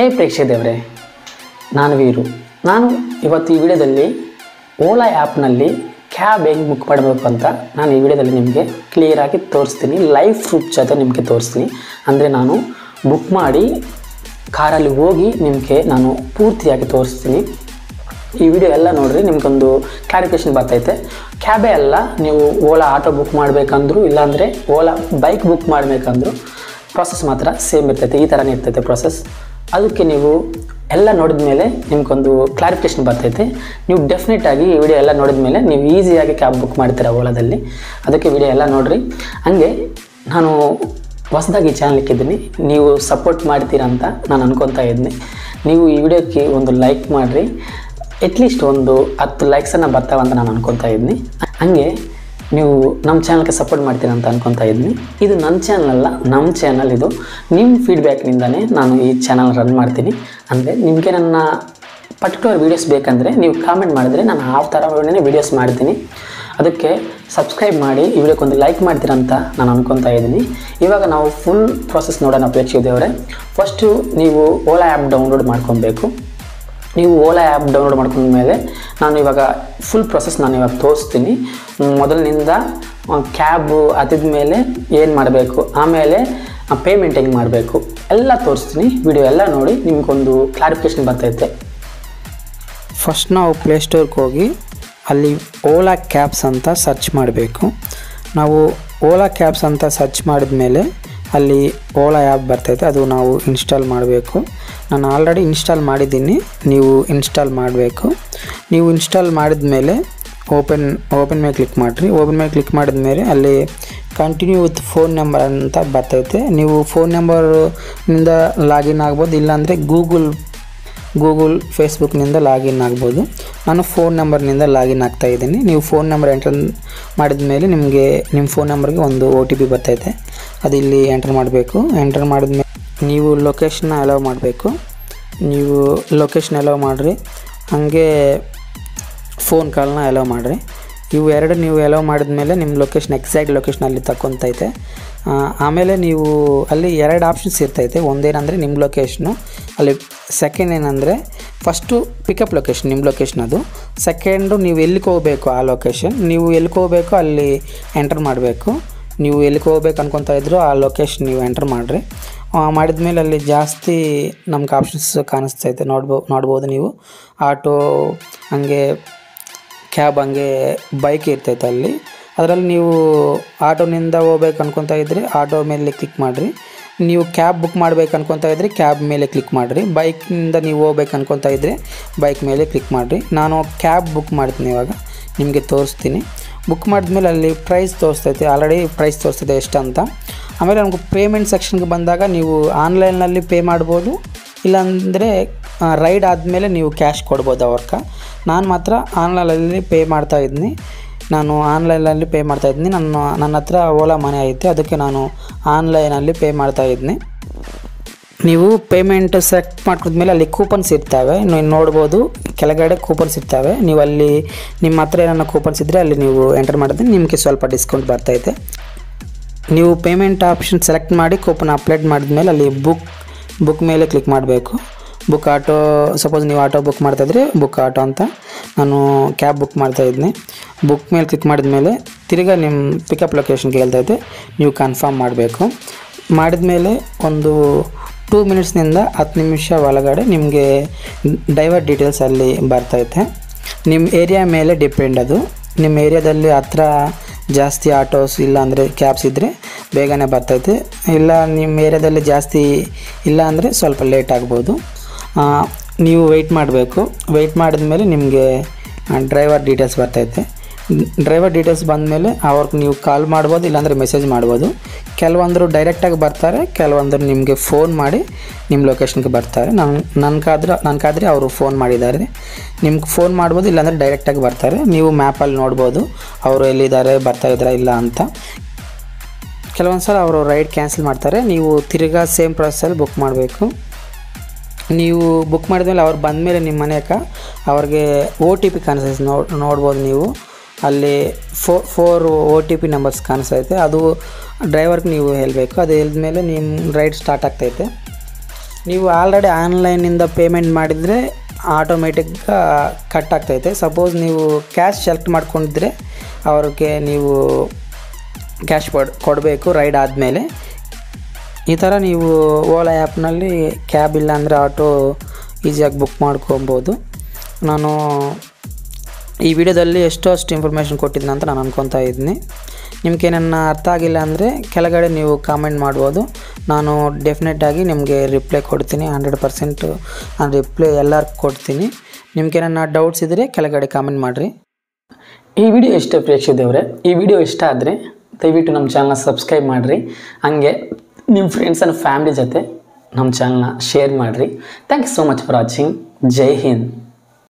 ಹೇ ಪ್ರೇಕ್ಷಕರೇ ನಾನು ವೀರು ನಾನು ಇವತ್ತು ಈ ವಿಡಿಯೋದಲ್ಲಿ ಓಲಾ ಆ್ಯಪ್ನಲ್ಲಿ ಕ್ಯಾಬ್ ಹೆಂಗೆ ಬುಕ್ ಮಾಡಬೇಕು ಅಂತ ನಾನು ಈ ವಿಡಿಯೋದಲ್ಲಿ ನಿಮಗೆ ಕ್ಲಿಯರಾಗಿ ತೋರಿಸ್ತೀನಿ ಲೈವ್ ಪ್ರೂಫ್ ಜೊತೆ ನಿಮಗೆ ತೋರಿಸ್ತೀನಿ ಅಂದರೆ ನಾನು ಬುಕ್ ಮಾಡಿ ಕಾರಲ್ಲಿ ಹೋಗಿ ನಿಮಗೆ ನಾನು ಪೂರ್ತಿಯಾಗಿ ತೋರಿಸ್ತೀನಿ ಈ ವಿಡಿಯೋ ಎಲ್ಲ ನೋಡ್ರಿ ನಿಮ್ಗೊಂದು ಕ್ಲಾರಿಫಿಕೇಶನ್ ಬರ್ತೈತೆ ಕ್ಯಾಬೇ ಅಲ್ಲ ನೀವು ಓಲಾ ಆಟೋ ಬುಕ್ ಮಾಡಬೇಕಂದ್ರು ಇಲ್ಲಾಂದರೆ ಓಲಾ ಬೈಕ್ ಬುಕ್ ಮಾಡಬೇಕಂದ್ರು ಪ್ರಾಸೆಸ್ ಮಾತ್ರ ಸೇಮ್ ಇರ್ತೈತೆ ಈ ಥರನೇ ಇರ್ತೈತೆ ಪ್ರಾಸೆಸ್ ಅದಕ್ಕೆ ನೀವು ಎಲ್ಲ ನೋಡಿದ ಮೇಲೆ ನಿಮ್ಗೊಂದು ಕ್ಲಾರಿಫಿಕೇಶನ್ ಬರ್ತೈತೆ ನೀವು ಡೆಫಿನೆಟ್ ಆಗಿ ಈ ವಿಡಿಯೋ ಎಲ್ಲ ನೋಡಿದ ಮೇಲೆ ನೀವು ಈಸಿಯಾಗಿ ಕ್ಯಾಬ್ ಬುಕ್ ಮಾಡ್ತೀರಾ ಓಲಾದಲ್ಲಿ ಅದಕ್ಕೆ ವಿಡಿಯೋ ಎಲ್ಲ ನೋಡಿರಿ ಹಾಗೆ ನಾನು ಹೊಸದಾಗಿ ಈ ಚಾನಲ್ಗೆ ಇದ್ದೀನಿ ನೀವು ಸಪೋರ್ಟ್ ಮಾಡ್ತೀರಾ ಅಂತ ನಾನು ಅನ್ಕೊತಾ ಇದ್ದೀನಿ ನೀವು ಈ ವಿಡಿಯೋಕ್ಕೆ ಒಂದು ಲೈಕ್ ಮಾಡಿರಿ ಅಟ್ಲೀಸ್ಟ್ ಒಂದು ಹತ್ತು ಲೈಕ್ಸನ್ನು ಬರ್ತಾವೆ ಅಂತ ನಾನು ಅನ್ಕೊತಾ ಇದ್ದೀನಿ ಹಾಗೆ ನೀವು ನಮ್ಮ ಚಾನಲ್ಗೆ ಸಪೋರ್ಟ್ ಮಾಡ್ತೀರಾ ಅಂತ ಅನ್ಕೊತಾ ಇದ್ದೀನಿ ಇದು ನನ್ನ ಚಾನಲ್ ಅಲ್ಲ ನಮ್ಮ ಚಾನಲ್ ಇದು ನಿಮ್ಮ ಫೀಡ್ಬ್ಯಾಕ್ನಿಂದನೇ ನಾನು ಈ ಚಾನಲ್ ರನ್ ಮಾಡ್ತೀನಿ ಅಂದರೆ ನಿಮಗೆ ನನ್ನ ಪರ್ಟಿಕ್ಯುಲರ್ ವೀಡಿಯೋಸ್ ಬೇಕಂದರೆ ನೀವು ಕಾಮೆಂಟ್ ಮಾಡಿದ್ರೆ ನಾನು ಆ ಥರ ವೀಡಿಯೋಸ್ ಮಾಡ್ತೀನಿ ಅದಕ್ಕೆ ಸಬ್ಸ್ಕ್ರೈಬ್ ಮಾಡಿ ಈ ವಿಡಿಯೋಕ್ಕೆ ಒಂದು ಲೈಕ್ ಮಾಡ್ತೀರಾ ಅಂತ ನಾನು ಅನ್ಕೊತಾ ಇದ್ದೀನಿ ಇವಾಗ ನಾವು ಫುಲ್ ಪ್ರಾಸೆಸ್ ನೋಡೋಣ ಪ್ರೇಕ್ಷಿದೇವರೇ ಫಸ್ಟು ನೀವು ಓಲಾ ಆ್ಯಪ್ ಡೌನ್ಲೋಡ್ ಮಾಡ್ಕೊಬೇಕು ನೀವು ಓಲಾ ಆ್ಯಪ್ ಡೌನ್ಲೋಡ್ ಮಾಡ್ಕೊಂಡ್ಮೇಲೆ ನಾನು ಇವಾಗ ಫುಲ್ ಪ್ರೊಸೆಸ್ ನಾನು ಇವಾಗ ತೋರಿಸ್ತೀನಿ ಮೊದಲಿನಿಂದ ಕ್ಯಾಬು ಹತ್ತಿದ ಮೇಲೆ ಏನು ಮಾಡಬೇಕು ಆಮೇಲೆ ಪೇಮೆಂಟ್ ಹೆಂಗೆ ಮಾಡಬೇಕು ಎಲ್ಲ ತೋರಿಸ್ತೀನಿ ವಿಡಿಯೋ ಎಲ್ಲ ನೋಡಿ ನಿಮ್ಗೊಂದು ಕ್ಲಾರಿಫಿಕೇಶನ್ ಬರ್ತೈತೆ ಫಸ್ಟ್ ನಾವು ಪ್ಲೇಸ್ಟೋರ್ಗೆ ಹೋಗಿ ಅಲ್ಲಿ ಓಲಾ ಕ್ಯಾಬ್ಸ್ ಅಂತ ಸರ್ಚ್ ಮಾಡಬೇಕು ನಾವು ಓಲಾ ಕ್ಯಾಬ್ಸ್ ಅಂತ ಸರ್ಚ್ ಮಾಡಿದ ಮೇಲೆ ಅಲ್ಲಿ ಓಲಾ ಆ್ಯಪ್ ಬರ್ತೈತೆ ಅದು ನಾವು ಇನ್ಸ್ಟಾಲ್ ಮಾಡಬೇಕು ನಾನು ಆಲ್ರೆಡಿ ಇನ್ಸ್ಟಾಲ್ ಮಾಡಿದ್ದೀನಿ ನೀವು ಇನ್ಸ್ಟಾಲ್ ಮಾಡಬೇಕು ನೀವು ಇನ್ಸ್ಟಾಲ್ ಮಾಡಿದ ಮೇಲೆ ಓಪನ್ ಓಪನ್ ಮೇಲೆ ಕ್ಲಿಕ್ ಮಾಡಿರಿ ಓಪನ್ ಮೇಲೆ ಕ್ಲಿಕ್ ಮಾಡಿದ ಮೇಲೆ ಅಲ್ಲಿ ಕಂಟಿನ್ಯೂ ವಿತ್ ಫೋನ್ ನಂಬರ್ ಅಂತ ಬರ್ತೈತೆ ನೀವು ಫೋನ್ ನಂಬರ್ನಿಂದ ಲಾಗಿನ್ ಆಗ್ಬೋದು ಇಲ್ಲಾಂದರೆ ಗೂಗಲ್ ಗೂಗಲ್ ಫೇಸ್ಬುಕ್ನಿಂದ ಲಾಗಿನ್ ಆಗ್ಬೋದು ನಾನು ಫೋನ್ ನಂಬರ್ನಿಂದ ಲಾಗಿನ್ ಆಗ್ತಾ ಇದ್ದೀನಿ ನೀವು ಫೋನ್ ನಂಬರ್ ಎಂಟರ್ ಮಾಡಿದ ಮೇಲೆ ನಿಮಗೆ ನಿಮ್ಮ ಫೋನ್ ನಂಬರ್ಗೆ ಒಂದು ಒ ಟಿ ಪಿ ಬರ್ತೈತೆ ಅದು ಇಲ್ಲಿ ಎಂಟರ್ ಮಾಡಬೇಕು ಎಂಟರ್ ಮಾಡಿದ ಮೇಲೆ ನೀವು ಲೊಕೇಶನ್ನ ಅಲೌ ಮಾಡಬೇಕು ನೀವು ಲೊಕೇಶನ್ ಅಲೌ ಮಾಡಿರಿ ಹಾಗೆ ಫೋನ್ ಕಾಲ್ನ ಅಲೌ ಮಾಡಿರಿ ಇವು ಎರಡು ನೀವು ಅಲೌ ಮಾಡಿದ್ಮೇಲೆ ನಿಮ್ಮ ಲೊಕೇಶನ್ ಎಕ್ಸಾಕ್ಟ್ ಲೊಕೇಶನ್ ಅಲ್ಲಿ ತಗೊತೈತೆ ಆ, ಆಮೇಲೆ ನೀವು ಅಲ್ಲಿ ಎರಡು ಆಪ್ಷನ್ಸ್ ಇರ್ತೈತೆ ಒಂದೇನಂದರೆ ನಿಮ್ಮ ಲೊಕೇಶನು ಅಲ್ಲಿ ಸೆಕೆಂಡ್ ಏನಂದರೆ ಫಸ್ಟು ಪಿಕಪ್ ಲೊಕೇಶನ್ ನಿಮ್ಮ ಲೊಕೇಶನ್ ಅದು ಸೆಕೆಂಡು ನೀವು ಎಲ್ಲಿಗೆ ಹೋಗಬೇಕು ಆ ಲೊಕೇಶನ್ ನೀವು ಎಲ್ಲಿಗೆ ಹೋಗಬೇಕು ಅಲ್ಲಿ ಎಂಟರ್ ಮಾಡಬೇಕು ನೀವು ಎಲ್ಲಿಗೆ ಹೋಗ್ಬೇಕು ಅನ್ಕೊತಾ ಇದ್ರು ಆ ಲೊಕೇಶನ್ ನೀವು ಎಂಟರ್ ಮಾಡಿರಿ ಮಾಡಿದ್ಮೇಲೆ ಅಲ್ಲಿ ಜಾಸ್ತಿ ನಮ್ಗೆ ಆಪ್ಷನ್ಸ್ ಕಾಣಿಸ್ತೈತೆ ನೋಡ್ಬೋ ನೋಡ್ಬೋದು ನೀವು ಆಟೋ ಹಂಗೆ ಕ್ಯಾಬ್ ಹಂಗೆ ಬೈಕ್ ಇರ್ತೈತೆ ಅಲ್ಲಿ ಅದರಲ್ಲಿ ನೀವು ಆಟೋನಿಂದ ಹೋಗ್ಬೇಕು ಅನ್ಕೊತಾ ಇದ್ರಿ ಆಟೋ ಮೇಲೆ ಕ್ಲಿಕ್ ಮಾಡಿರಿ ನೀವು ಕ್ಯಾಬ್ ಬುಕ್ ಮಾಡ್ಬೇಕು ಅನ್ಕೊತಾ ಇದ್ರಿ ಕ್ಯಾಬ್ ಮೇಲೆ ಕ್ಲಿಕ್ ಮಾಡಿರಿ ಬೈಕ್ನಿಂದ ನೀವು ಹೋಗ್ಬೇಕು ಅನ್ಕೊತಾ ಇದ್ರಿ ಬೈಕ್ ಮೇಲೆ ಕ್ಲಿಕ್ ಮಾಡಿರಿ ನಾನು ಕ್ಯಾಬ್ ಬುಕ್ ಮಾಡ್ತೀನಿ ಇವಾಗ ನಿಮಗೆ ತೋರಿಸ್ತೀನಿ ಬುಕ್ ಮಾಡಿದ್ಮೇಲೆ ಅಲ್ಲಿ ಪ್ರೈಸ್ ತೋರಿಸ್ತೈತೆ ಆಲ್ರೆಡಿ ಪ್ರೈಸ್ ತೋರಿಸ್ತೈತೆ ಎಷ್ಟು ಅಂತ ಆಮೇಲೆ ನಮ್ಗೆ ಪೇಮೆಂಟ್ ಸೆಕ್ಷನ್ಗೆ ಬಂದಾಗ ನೀವು ಆನ್ಲೈನಲ್ಲಿ ಪೇ ಮಾಡ್ಬೋದು ಇಲ್ಲಾಂದರೆ ರೈಡ್ ಆದಮೇಲೆ ನೀವು ಕ್ಯಾಶ್ ಕೊಡ್ಬೋದು ಅವ್ರಕ ನಾನು ಮಾತ್ರ ಆನ್ಲೈನಲ್ಲಿ ಪೇ ಮಾಡ್ತಾ ಇದ್ದೀನಿ ನಾನು ಆನ್ಲೈನಲ್ಲಿ ಪೇ ಮಾಡ್ತಾ ಇದ್ದೀನಿ ನನ್ನ ನನ್ನ ಹತ್ರ ಓಲಾ ಮನೆ ಐತೆ ಅದಕ್ಕೆ ನಾನು ಆನ್ಲೈನಲ್ಲಿ ಪೇ ಮಾಡ್ತಾ ಇದ್ದೀನಿ ನೀವು ಪೇಮೆಂಟ್ ಸೆಟ್ ಮಾಡ್ಕೊಂಡ್ಮೇಲೆ ಅಲ್ಲಿ ಕೂಪನ್ಸ್ ಇರ್ತವೆ ನೀವು ನೋಡ್ಬೋದು ಕೆಳಗಡೆ ಕೂಪನ್ಸ್ ಇರ್ತವೆ ನೀವು ಅಲ್ಲಿ ನಿಮ್ಮ ಹತ್ರ ಏನಾರ ಕೂಪನ್ಸ್ ಇದ್ದರೆ ಅಲ್ಲಿ ನೀವು ಎಂಟರ್ ಮಾಡಿದ್ರೆ ನಿಮಗೆ ಸ್ವಲ್ಪ ಡಿಸ್ಕೌಂಟ್ ಬರ್ತೈತೆ ನೀವು ಪೇಮೆಂಟ್ ಆಪ್ಷನ್ ಸೆಲೆಕ್ಟ್ ಮಾಡಿ ಕೂಪನ್ ಅಪ್ಲೋಡ್ ಮಾಡಿದ್ಮೇಲೆ ಅಲ್ಲಿ ಬುಕ್ ಬುಕ್ ಮೇಲೆ ಕ್ಲಿಕ್ ಮಾಡಬೇಕು ಬುಕ್ ಆಟೋ ಸಪೋಸ್ ನೀವು ಆಟೋ ಬುಕ್ ಮಾಡ್ತಾಯಿದ್ರೆ ಬುಕ್ ಆಟೋ ಅಂತ ನಾನು ಕ್ಯಾಬ್ ಬುಕ್ ಮಾಡ್ತಾ ಇದ್ದೀನಿ ಬುಕ್ ಮೇಲೆ ಕ್ಲಿಕ್ ಮಾಡಿದ ಮೇಲೆ ತಿರ್ಗಾ ನಿಮ್ಮ ಪಿಕಪ್ ಲೊಕೇಶನ್ಗೆ ಹೇಳ್ತೈತೆ ನೀವು ಕನ್ಫರ್ಮ್ ಮಾಡಬೇಕು ಮಾಡಿದ್ಮೇಲೆ ಒಂದು ಟೂ ಮಿನಿಟ್ಸ್ನಿಂದ ಹತ್ತು ನಿಮಿಷ ಒಳಗಡೆ ನಿಮಗೆ ಡೈವರ್ ಡೀಟೇಲ್ಸ್ ಅಲ್ಲಿ ಬರ್ತೈತೆ ನಿಮ್ಮ ಏರಿಯಾ ಮೇಲೆ ಡಿಪೆಂಡ್ ಅದು ನಿಮ್ಮ ಏರಿಯಾದಲ್ಲಿ ಹತ್ರ ಜಾಸ್ತಿ ಆಟೋಸ್ ಇಲ್ಲ ಅಂದರೆ ಕ್ಯಾಬ್ಸ್ ಇದ್ದರೆ ಬೇಗನೆ ಬರ್ತೈತೆ ಇಲ್ಲ ನಿಮ್ಮ ಏರಿಯಾದಲ್ಲಿ ಜಾಸ್ತಿ ಇಲ್ಲ ಅಂದರೆ ಸ್ವಲ್ಪ ಲೇಟ್ ಆಗ್ಬೋದು ಆ, ನೀವು ವೆಯ್ಟ್ ಮಾಡಬೇಕು ವೆಯ್ಟ್ ಮಾಡಿದ್ಮೇಲೆ ನಿಮಗೆ ಡ್ರೈವರ್ ಡೀಟೇಲ್ಸ್ ಬರ್ತೈತೆ ಡ್ರೈವರ್ ಡೀಟೇಲ್ಸ್ ಬಂದಮೇಲೆ ಅವ್ರಿಗೆ ನೀವು ಕಾಲ್ ಮಾಡ್ಬೋದು ಇಲ್ಲಾಂದರೆ ಮೆಸೇಜ್ ಮಾಡ್ಬೋದು ಕೆಲವೊಂದರು ಡೈರೆಕ್ಟಾಗಿ ಬರ್ತಾರೆ ಕೆಲವೊಂದರು ನಿಮಗೆ ಫೋನ್ ಮಾಡಿ ನಿಮ್ಮ ಲೊಕೇಶನ್ಗೆ ಬರ್ತಾರೆ ನಾನು ನನಗಾದ್ರೆ ನನಗಾದರೆ ಅವರು ಫೋನ್ ಮಾಡಿದ್ದಾರೆ ನಿಮ್ಗೆ ಫೋನ್ ಮಾಡ್ಬೋದು ಇಲ್ಲಾಂದರೆ ಡೈರೆಕ್ಟಾಗಿ ಬರ್ತಾರೆ ನೀವು ಮ್ಯಾಪಲ್ಲಿ ನೋಡ್ಬೋದು ಅವರು ಎಲ್ಲಿದ್ದಾರೆ ಬರ್ತಾ ಇದ್ದಾರಾ ಇಲ್ಲ ಅಂತ ಕೆಲವೊಂದು ಸಲ ಅವರು ರೈಡ್ ಕ್ಯಾನ್ಸಲ್ ಮಾಡ್ತಾರೆ ನೀವು ತಿರ್ಗಾ ಸೇಮ್ ಪ್ರಾಸೆಸಲ್ಲಿ ಬುಕ್ ಮಾಡಬೇಕು ನೀವು ಬುಕ್ ಮಾಡಿದ್ಮೇಲೆ ಅವ್ರು ಬಂದಮೇಲೆ ನಿಮ್ಮ ಮನೆಯಕ ಅವ್ರಿಗೆ ಓ ಟಿ ಪಿ ಕಾಣಿಸ್ತೈತೆ ನೋಡ್ ನೋಡ್ಬೋದು ನೀವು ಅಲ್ಲಿ four four O T P numbers ಕಾಣಿಸ್ತೈತೆ ಅದು ಡ್ರೈವರ್ಗೆ ನೀವು ಹೇಳಬೇಕು ಅದು ಹೇಳಿದ್ಮೇಲೆ ನಿಮ್ಮ ರೈಡ್ ಸ್ಟಾರ್ಟ್ ಆಗ್ತೈತೆ ನೀವು ಆಲ್ರೆಡಿ ಆನ್ಲೈನಿಂದ ಪೇಮೆಂಟ್ ಮಾಡಿದರೆ ಆಟೋಮೆಟಿಕ್ ಕಟ್ ಆಗ್ತೈತೆ ಸಪೋಸ್ ನೀವು ಕ್ಯಾಶ್ ಸೆಲೆಕ್ಟ್ ಮಾಡ್ಕೊಂಡಿದ್ರೆ ಅವ್ರಿಗೆ ನೀವು ಕ್ಯಾಶ್ ಕೊಡ್ ಕೊಡಬೇಕು ರೈಡ್ ಆದಮೇಲೆ ಈ ಥರ ನೀವು ಓಲಾ ಆ್ಯಪ್ನಲ್ಲಿ ಕ್ಯಾಬ್ ಇಲ್ಲ ಅಂದರೆ ಆಟೋ ಈಸಿಯಾಗಿ ಬುಕ್ ಮಾಡ್ಕೊಬೋದು ನಾನು ಈ ವಿಡಿಯೋದಲ್ಲಿ ಎಷ್ಟೋ ಅಷ್ಟು ಇನ್ಫಾರ್ಮೇಷನ್ ಕೊಟ್ಟಿದ್ದೀನಿ ಅಂತ ನಾನು ಅನ್ಕೊತಾ ಇದ್ದೀನಿ ನಿಮ್ಗೆ ನನ್ನ ಅರ್ಥ ಆಗಿಲ್ಲ ಅಂದರೆ ಕೆಳಗಡೆ ನೀವು ಕಾಮೆಂಟ್ ಮಾಡ್ಬೋದು ನಾನು ಡೆಫಿನೆಟಾಗಿ ನಿಮಗೆ ರಿಪ್ಲೈ ಕೊಡ್ತೀನಿ ಹಂಡ್ರೆಡ್ ಪರ್ಸೆಂಟು ನಾನು ರಿಪ್ಲೈ ಎಲ್ಲರಿಗೂ ಕೊಡ್ತೀನಿ ನಿಮ್ಗೆ ನನ್ನ ಡೌಟ್ಸ್ ಇದ್ದರೆ ಕೆಳಗಡೆ ಕಾಮೆಂಟ್ ಮಾಡಿರಿ ಈ ವಿಡಿಯೋ ಇಷ್ಟ ಪ್ರೇಕ್ಷಿದೇವ್ರೆ ಈ ವಿಡಿಯೋ ಇಷ್ಟ ಆದರೆ ದಯವಿಟ್ಟು ನಮ್ಮ ಚಾನಲ್ನ ಸಬ್ಸ್ಕ್ರೈಬ್ ಮಾಡಿರಿ ಹಂಗೆ ನಿಮ್ಮ ಫ್ರೆಂಡ್ಸ್ ಆ್ಯಂಡ್ ಫ್ಯಾಮಿಲಿ ಜೊತೆ ನಮ್ಮ ಚಾನಲ್ನ ಶೇರ್ ಮಾಡಿರಿ thank you so much for watching Jai Hind